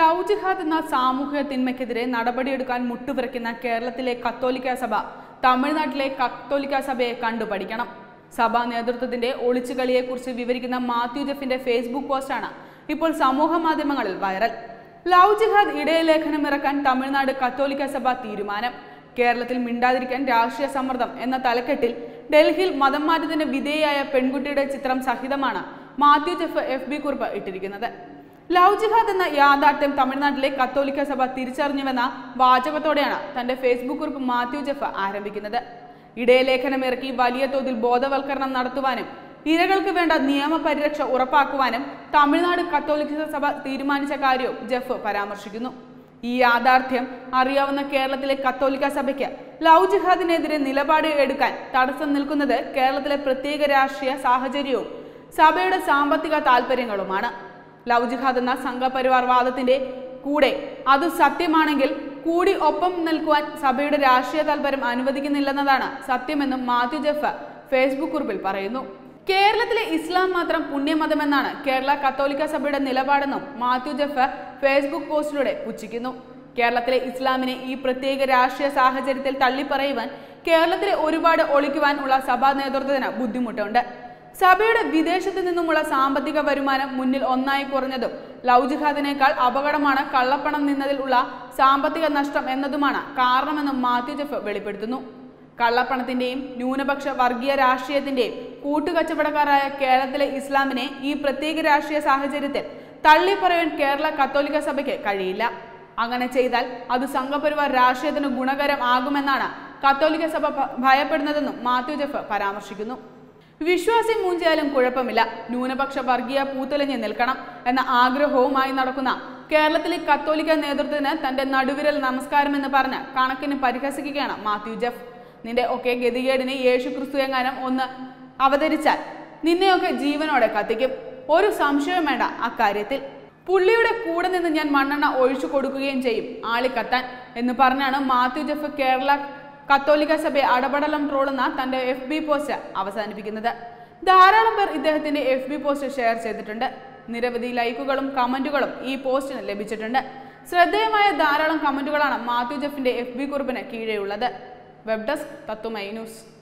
love ജിഹാദ് എന്ന സാമൂഹിക തിന്മയ്ക്കെതിരെ നടപടിയെടുക്കാൻ മുട്ടുപിറയ്ക്കുന്ന കേരളത്തിലെ കത്തോലിക്ക സഭ തമിഴ്നാട്ടിലെ കത്തോലിക്ക സഭയെ കണ്ടുപഠിക്കണം സഭാ നേതൃത്വത്തിന്റെ ഒളിച്ചുകളിയെക്കുറിച്ച് വിവരിക്കുന്ന മാത്യു ജെഫിന്റെ ഫേസ്ബുക്ക് പോസ്റ്റാണ് ഇപ്പോൾ സമൂഹ മാധ്യമങ്ങളിൽ വൈറൽ ലവ് ജിഹാദ് ഇടയലേഖനം ഇറക്കാൻ തമിഴ്നാട് കത്തോലിക്ക സഭ തീരുമാനം കേരളത്തിൽ മിണ്ടാതിരിക്കാൻ രാഷ്ട്രീയ സമ്മർദ്ദം എന്ന തലക്കെട്ടിൽ ഡൽഹിയിൽ മതം മാറ്റത്തിന് വിധേയായ പെൺകുട്ടിയുടെ ചിത്രം സഹിതമാണ് മാത്യു ജെഫ് എഫ് ബി കുറിപ്പ് ഇട്ടിരിക്കുന്നത് ലവ് ജിഹാദ് എന്ന യാഥാർത്ഥ്യം തമിഴ്നാട്ടിലെ കത്തോലിക്ക സഭ തിരിച്ചറിഞ്ഞുവെന്ന വാചകത്തോടെയാണ് തന്റെ ഫേസ്ബുക്ക് കുറിപ്പ് മാത്യു ജെഫ് ആരംഭിക്കുന്നത് ഇടയലേഖനം ഇറക്കി വലിയ തോതിൽ ബോധവൽക്കരണം നടത്തുവാനും ഇരകൾക്ക് വേണ്ട നിയമപരിരക്ഷ ഉറപ്പാക്കുവാനും തമിഴ്നാട് കത്തോലിക്ക സഭ തീരുമാനിച്ച കാര്യവും ജെഫ് പരാമർശിക്കുന്നു ഈ യാഥാർത്ഥ്യം അറിയാവുന്ന കേരളത്തിലെ കത്തോലിക്ക സഭയ്ക്ക് ലവ് ജിഹാദിനെതിരെ നിലപാട് എടുക്കാൻ തടസ്സം നിൽക്കുന്നത് കേരളത്തിലെ പ്രത്യേക രാഷ്ട്രീയ സാഹചര്യവും സഭയുടെ സാമ്പത്തിക താല്പര്യങ്ങളുമാണ് ലവ് ജിഹാദ് എന്ന സംഘപരിവാർ വാദത്തിന്റെ കൂടെ അത് സത്യമാണെങ്കിൽ കൂടി ഒപ്പം നിൽക്കുവാൻ സഭയുടെ രാഷ്ട്രീയ താല്പര്യം അനുവദിക്കുന്നില്ലെന്നതാണ് സത്യമെന്നും മാത്യു ജെഫ് ഫേസ്ബുക്ക് കുറിപ്പിൽ പറയുന്നു കേരളത്തിലെ ഇസ്ലാം മാത്രം പുണ്യമതമെന്നാണ് കേരള കത്തോലിക്ക സഭയുടെ നിലപാടെന്നും മാത്യു ജെഫ് ഫേസ്ബുക്ക് പോസ്റ്റിലൂടെ പുച്ഛിക്കുന്നു കേരളത്തിലെ ഇസ്ലാമിനെ ഈ പ്രത്യേക രാഷ്ട്രീയ സാഹചര്യത്തിൽ തള്ളിപ്പറയുവാൻ കേരളത്തിലെ ഒരുപാട് ഒളിക്കുവാൻ ഉള്ള സഭാ നേതൃത്വത്തിന് ബുദ്ധിമുട്ടുണ്ട് സഭയുടെ വിദേശത്തു നിന്നുമുള്ള സാമ്പത്തിക വരുമാനം മുന്നിൽ ഒന്നായി കുറഞ്ഞതും ലവ് ജിഹാദിനേക്കാൾ അപകടമാണ് കള്ളപ്പണം നിന്നതിൽ ഉള്ള സാമ്പത്തിക നഷ്ടം എന്നതുമാണ് കാരണമെന്നും മാത്യു ജെഫ് വെളിപ്പെടുത്തുന്നു കള്ളപ്പണത്തിന്റെയും ന്യൂനപക്ഷ വർഗീയ രാഷ്ട്രീയത്തിന്റെയും കൂട്ടുകച്ചവടക്കാരായ കേരളത്തിലെ ഇസ്ലാമിനെ ഈ പ്രത്യേക രാഷ്ട്രീയ സാഹചര്യത്തിൽ തള്ളിപ്പറയാൻ കേരള കത്തോലിക്ക സഭയ്ക്ക് കഴിയില്ല അങ്ങനെ ചെയ്താൽ അത് സംഘപരിവാർ രാഷ്ട്രീയത്തിന് ഗുണകരം ആകുമെന്നാണ് കത്തോലിക്ക സഭ ഭ- ഭയപ്പെടുന്നതെന്നും മാത്യു ജെഫ് പരാമർശിക്കുന്നു വിശ്വാസി മൂഞ്ചിയാലും കുഴപ്പമില്ല ന്യൂനപക്ഷ വർഗീയ പൂത്തുലഞ്ഞ് നിൽക്കണം എന്ന ആഗ്രഹവുമായി നടക്കുന്ന കേരളത്തിലെ കത്തോലിക്ക നേതൃത്വത്തിന് തന്റെ നടുവിരൽ നമസ്കാരമെന്ന് പറഞ്ഞ് കണക്കിന് പരിഹസിക്കുകയാണ് മാത്യു ജെഫ് നിന്റെ ഒക്കെ ഗതികേടിന് യേശു ക്രിസ്തു എങ്ങാനും ഒന്ന് അവതരിച്ചാൽ നിന്നെയൊക്കെ ജീവനോടെ കത്തിക്കും ഒരു സംശയവും വേണ്ട അക്കാര്യത്തിൽ പുള്ളിയുടെ കൂടെ നിന്ന് ഞാൻ മണ്ണെണ്ണ ഒഴിച്ചു കൊടുക്കുകയും ചെയ്യും ആളി കത്താൻ എന്ന് പറഞ്ഞാണ് മാത്യു ജെഫ് കേരള കത്തോലിക്ക സഭയെ അടപടലം ട്രോളുന്ന തന്റെ എഫ് ബി പോസ്റ്റ് അവസാനിപ്പിക്കുന്നത് ധാരാളം പേർ ഇദ്ദേഹത്തിന്റെ എഫ് ബി പോസ്റ്റ് ഷെയർ ചെയ്തിട്ടുണ്ട് നിരവധി ലൈക്കുകളും കമന്റുകളും ഈ പോസ്റ്റിന് ലഭിച്ചിട്ടുണ്ട് ശ്രദ്ധേയമായ ധാരാളം കമന്റുകളാണ് മാത്യു ജെഫിന്റെ എഫ് ബി കുറിപ്പിന് കീഴെയുള്ളത് വെബ് ഡെസ്ക് തത്തുമൈ ന്യൂസ്